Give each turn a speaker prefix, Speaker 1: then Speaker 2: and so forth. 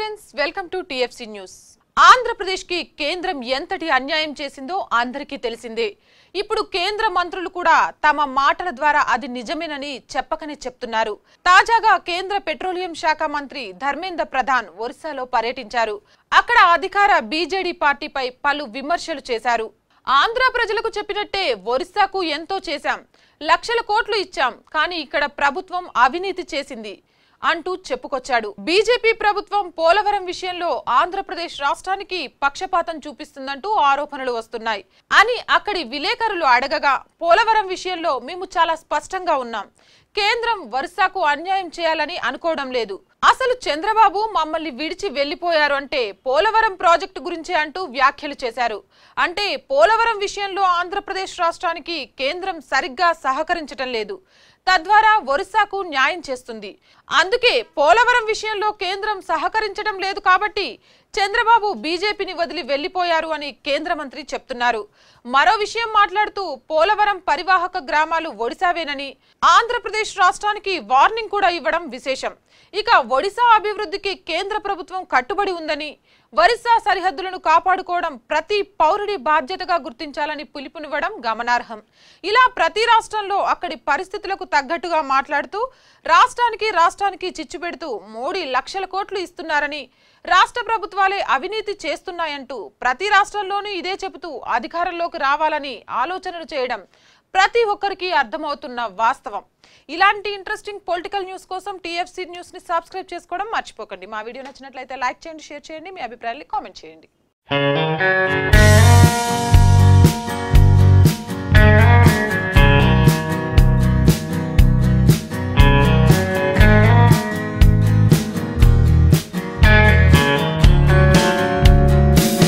Speaker 1: friends welcome to TFC news Andhra Pradesh కి కేంద్రం ఎంతటి అన్యాయం చేసిందో అందరికీ తెలిసిందే ఇప్పుడు కేంద్ర మంత్రులు కూడా తమ మాటల ద్వారా అది నిజమేనని చెప్పకనే చెప్తున్నారు తాజాగా కేంద్ర పెట్రోలియం శాఖ మంత్రి ధర్మేంద్ర ప్రధాన్ ఒరిస్సాలో పర్యటించారు అక్కడ అధికార బీజేడీ పార్టీపై పలు విమర్శలు చేశారు ఆంధ్ర ప్రజలకు చెప్పినట్టే ఒరిస్సాకు ఎంతో చేశాం లక్షల కోట్లు ఇచ్చాం కానీ ఇక్కడ ప్రభుత్వం అవినీతి చేసింది అంటూ చెప్పుకొచ్చాడు బీజేపీ ప్రభుత్వం పోలవరం విషయంలో ఆంధ్రప్రదేశ్ రాష్ట్రానికి పక్షపాతం చూపిస్తుందంటూ ఆరోపణలు వస్తున్నాయి అని అక్కడి విలేకరులు అడగగా పోలవరం విషయంలో మేము చాలా స్పష్టంగా ఉన్నాం కేంద్రం వరుసకు అన్యాయం చేయాలని అనుకోవడం లేదు అసలు చంద్రబాబు మమ్మల్ని విడిచి వెళ్లిపోయారు అంటే పోలవరం ప్రాజెక్టు గురించే అంటూ వ్యాఖ్యలు చేశారు అంటే పోలవరం విషయంలో ఆంధ్రప్రదేశ్ రాష్ట్రానికి కేంద్రం సరిగ్గా సహకరించటం లేదు తద్వారా ఒరిస్సాకు న్యాయం చేస్తుంది అందుకే పోలవరం విషయంలో కేంద్రం సహకరించడం లేదు కాబట్టి చంద్రబాబు బీజేపీని వదిలి వెళ్లిపోయారు అని కేంద్ర మంత్రి చెప్తున్నారు మరో విషయం మాట్లాడుతూ పోలవరం పరివాహక గ్రామాలు ఒడిశావేనని ఆంధ్రప్రదేశ్ రాష్ట్రానికి వార్నింగ్ కూడా ఇవ్వడం విశేషం ఇక ఒడిశా అభివృద్ధికి కేంద్ర ప్రభుత్వం కట్టుబడి ఉందని ఒరిస్సా సరిహద్దులను కాపాడుకోవడం ప్రతి పౌరుడి బాధ్యతగా గుర్తించాలని పిలుపునివ్వడం గమనార్హం ఇలా ప్రతి రాష్ట్రంలో అక్కడి పరిస్థితులకు తగ్గట్టుగా మాట్లాడుతూ రాష్ట్రానికి రాష్ట్రానికి చిచ్చు పెడుతూ మోడీ లక్షల కోట్లు ఇస్తున్నారని రాష్ట్ర ప్రభుత్వాలే అవినీతి చేస్తున్నాయంటూ ప్రతి రాష్ట్రంలోనూ ఇదే చెబుతూ అధికారంలోకి రావాలని ఆలోచనలు చేయడం ప్రతి ఒక్కరికి అర్థమవుతున్న వాస్తవం ఇలాంటి ఇంట్రెస్టింగ్ పొలిటికల్ న్యూస్ కోసం టీఎఫ్సీ న్యూస్ ని సబ్స్క్రైబ్ చేసుకోవడం మర్చిపోకండి మా వీడియో నచ్చినట్లయితే లైక్ చేయండి షేర్ చేయండి మీ అభిప్రాయాన్ని కామెంట్ చేయండి